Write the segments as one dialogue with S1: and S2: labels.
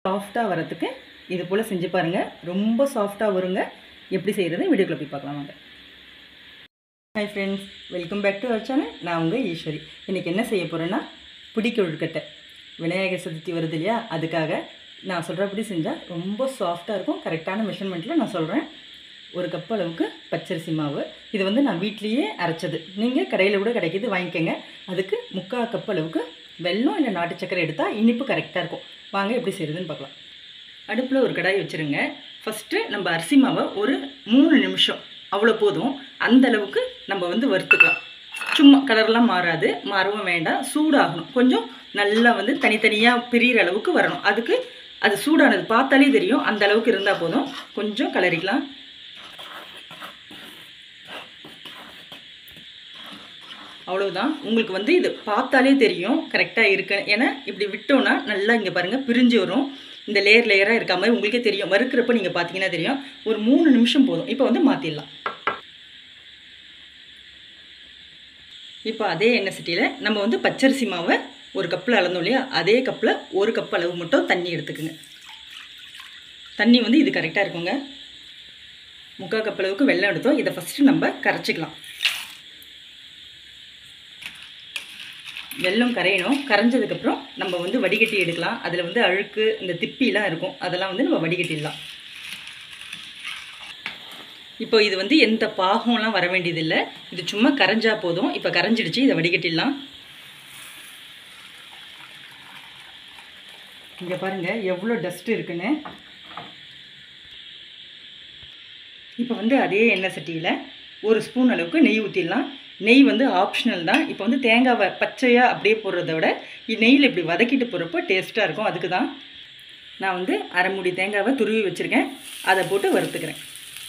S1: சாஃப்டாக வரத்துக்கு இது போல் செஞ்சு பாருங்கள் ரொம்ப சாஃப்டாக வருங்க எப்படி செய்கிறது வீடியோக்குள்ள போய் பார்க்கலாம் வாங்க hi friends welcome back to our channel நான் உங்கள் ஈஸ்வரி இன்றைக்கி என்ன செய்ய போகிறேன்னா பிடி கொழுக்கட்டை விநாயகர் சதுர்த்தி வருது இல்லையா அதுக்காக நான் சொல்கிறபடி செஞ்சால் ரொம்ப சாஃப்டாக இருக்கும் கரெக்டான மெஷர்மெண்ட்டில் நான் சொல்கிறேன் ஒரு கப் அளவுக்கு பச்சரிசி மாவு இது வந்து நான் வீட்லேயே அரைச்சது நீங்கள் கடையில் கூட கிடைக்கிது வாங்கிக்கோங்க அதுக்கு முக்கால் கப் அளவுக்கு வெல்லம் இல்லை நாட்டு சக்கரை எடுத்தால் இனிப்பு கரெக்டாக இருக்கும் வாங்க எப்படி செய்கிறதுன்னு பார்க்கலாம் அடுப்பில் ஒரு கடாய் வச்சுருங்க ஃபஸ்ட்டு நம்ம அரிசி மாவை ஒரு மூணு நிமிஷம் அவ்வளோ போதும் அந்த அளவுக்கு நம்ம வந்து வறுத்துக்கலாம் சும்மா கலர்லாம் மாறாது மாறவும் வேண்டாம் சூடாகணும் கொஞ்சம் நல்லா வந்து தனித்தனியாக பிரியிற அளவுக்கு வரணும் அதுக்கு அது சூடானது பார்த்தாலே தெரியும் அந்த அளவுக்கு இருந்தால் போதும் கொஞ்சம் கலரிக்கலாம் அவ்வளவுதான் உங்களுக்கு வந்து இது பார்த்தாலே தெரியும் கரெக்டாக இருக்கு ஏன்னா இப்படி விட்டோன்னா நல்லா இங்கே பாருங்கள் பிரிஞ்சு வரும் இந்த லேயர் லேயராக இருக்க மாதிரி உங்களுக்கே தெரியும் வறுக்கிறப்ப நீங்கள் பார்த்தீங்கன்னா தெரியும் ஒரு மூணு நிமிஷம் போதும் இப்போ வந்து மாற்றிடலாம் இப்போ அதே எண்ணெய் சட்டியில் நம்ம வந்து பச்சரிசி மாவை ஒரு கப்பில் அளந்தோம் இல்லையா அதே கப்பில் ஒரு கப் அளவு மட்டும் தண்ணி எடுத்துக்குங்க தண்ணி வந்து இது கரெக்டாக இருக்குங்க முக்கால் கப் அளவுக்கு வெள்ளம் எடுத்தோம் இதை ஃபஸ்ட்டு நம்ம கரைச்சிக்கலாம் வெல்லம் கரையணும் கரைஞ்சதுக்கப்புறம் நம்ம வந்து வடிகட்டி எடுக்கலாம் அதில் வந்து அழுக்கு இந்த திப்பிலாம் இருக்கும் அதெல்லாம் வந்து நம்ம வடிகட்டிடலாம் இப்போ இது வந்து எந்த பாகம்லாம் வர வேண்டியதில்லை இது சும்மா கரைஞ்சா போதும் இப்போ கரைஞ்சிடுச்சு இதை வடிகட்டிடலாம் இங்கே பாருங்கள் எவ்வளோ டஸ்ட் இருக்குன்னு இப்போ வந்து அதே எண்ணெய் சட்டியில் ஒரு ஸ்பூன் அளவுக்கு நெய் ஊற்றிடலாம் நெய் வந்து ஆப்ஷனல் தான் இப்போ வந்து தேங்காவை பச்சையாக அப்படியே போடுறத விட நெய்யில் இப்படி வதக்கிட்டு போகிறப்போ டேஸ்ட்டாக இருக்கும் அதுக்கு தான் நான் வந்து அரை மூடி தேங்காவை துருவி வச்சுருக்கேன் அதை போட்டு வறுத்துக்கிறேன்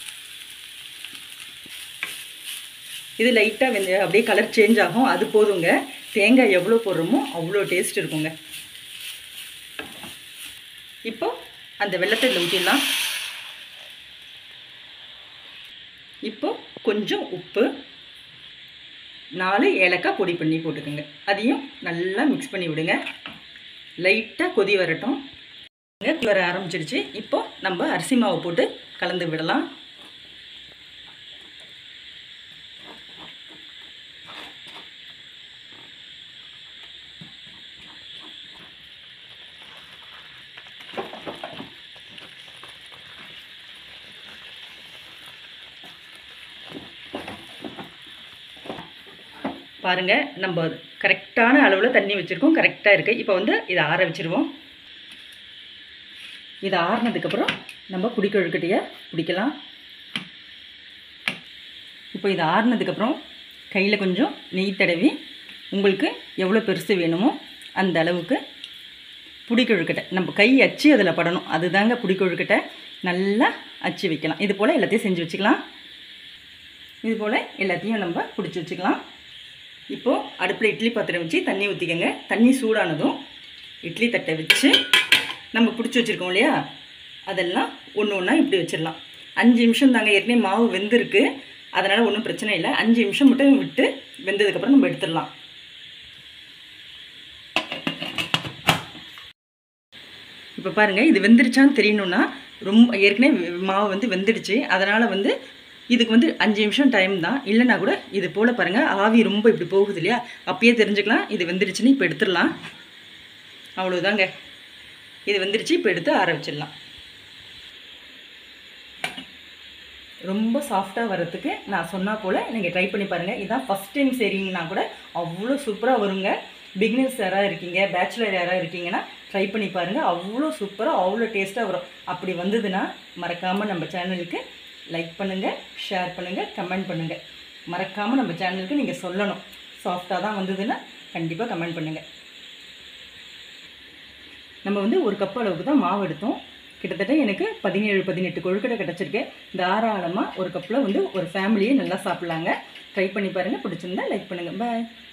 S1: இது லைட்டாக வெந்து அப்படியே கலர் சேஞ்ச் ஆகும் அது போதுங்க தேங்காய் எவ்வளோ போடுறோமோ அவ்வளோ டேஸ்ட் இருக்குங்க இப்போ அந்த வெள்ளத்தை இதில் ஊற்றிடலாம் இப்போ கொஞ்சம் உப்பு நாலு ஏலக்காய் பொடி பண்ணி போட்டுக்கோங்க அதையும் நல்லா மிக்ஸ் பண்ணி விடுங்க லைட்டாக கொதி வரட்டும் கொதி வர ஆரம்பிச்சிடுச்சு இப்போ நம்ம அரிசி மாவு போட்டு கலந்து விடலாம் பாருங்கள் நம்ம கரெக்டான அளவில் தண்ணி வச்சுருக்கோம் கரெக்டாக இருக்குது இப்போ வந்து இதை ஆற வச்சுருவோம் இதை ஆறினதுக்கப்புறம் நம்ம குடிக்கொழுக்கட்டையை பிடிக்கலாம் இப்போ இதை ஆறினதுக்கப்புறம் கையில் கொஞ்சம் நெய் தடவி உங்களுக்கு எவ்வளோ பெருசு வேணுமோ அந்த அளவுக்கு புடிக்கொழுக்கட்டை நம்ம கை அச்சு அதில் படணும் அதுதாங்க புடிக்கொழுக்கட்டை நல்லா அச்சு வைக்கலாம் இது போல் எல்லாத்தையும் செஞ்சு வச்சுக்கலாம் இது போல் எல்லாத்தையும் நம்ம பிடிச்சி வச்சுக்கலாம் இப்போது அடுப்பில் இட்லி பாத்திரம் வச்சு தண்ணி ஊற்றிக்கங்க தண்ணி சூடானதும் இட்லி தட்டை வச்சு நம்ம பிடிச்சி வச்சுருக்கோம் இல்லையா அதெல்லாம் ஒன்று ஒன்றா இப்படி வச்சிடலாம் அஞ்சு நிமிஷம் தாங்க ஏற்கனவே மாவு வெந்திருக்கு அதனால் ஒன்றும் பிரச்சனை இல்லை அஞ்சு நிமிஷம் மட்டும் விட்டு வெந்ததுக்கப்புறம் நம்ம எடுத்துடலாம் இப்போ பாருங்கள் இது வெந்துருச்சான்னு தெரியணுன்னா ரொம்ப ஏற்கனவே மாவு வந்து வெந்துடுச்சு அதனால் வந்து இதுக்கு வந்து அஞ்சு நிமிஷம் டைம் தான் இல்லைனா கூட இது போல் பாருங்கள் ஆவி ரொம்ப இப்படி போகுது இல்லையா அப்பயே தெரிஞ்சுக்கலாம் இது வெந்துருச்சுன்னு இப்போ எடுத்துடலாம் அவ்வளோதாங்க இது வெந்துருச்சு இப்போ எடுத்து ஆற வச்சிடலாம் ரொம்ப சாஃப்டாக வரத்துக்கு நான் சொன்னால் போல் நீங்கள் ட்ரை பண்ணி பாருங்கள் இதான் ஃபஸ்ட் டைம் செய்கிறீங்கன்னா கூட அவ்வளோ சூப்பராக வருங்க பிகினர்ஸ் யாராக இருக்கீங்க பேச்சுலர் யாராக இருக்கீங்கன்னா ட்ரை பண்ணி பாருங்கள் அவ்வளோ சூப்பராக அவ்வளோ டேஸ்ட்டாக வரும் அப்படி வந்ததுன்னா மறக்காமல் நம்ம சேனலுக்கு லைக் பண்ணுங்கள் ஷேர் பண்ணுங்கள் கமெண்ட் பண்ணுங்கள் மறக்காமல் நம்ம சேனலுக்கு நீங்கள் சொல்லணும் சாஃப்டாக தான் வந்ததுன்னா கண்டிப்பாக கமெண்ட் பண்ணுங்கள் நம்ம வந்து ஒரு கப் அளவுக்கு தான் மாவு எடுத்தோம் கிட்டத்தட்ட எனக்கு பதினேழு பதினெட்டு கொழுக்கட்டை கிடச்சிருக்கு தாராளமாக ஒரு கப்பில் வந்து ஒரு ஃபேமிலியே நல்லா சாப்பிட்லாங்க ட்ரை பண்ணி பாருங்கள் பிடிச்சிருந்தா லைக் பண்ணுங்கள் பாய்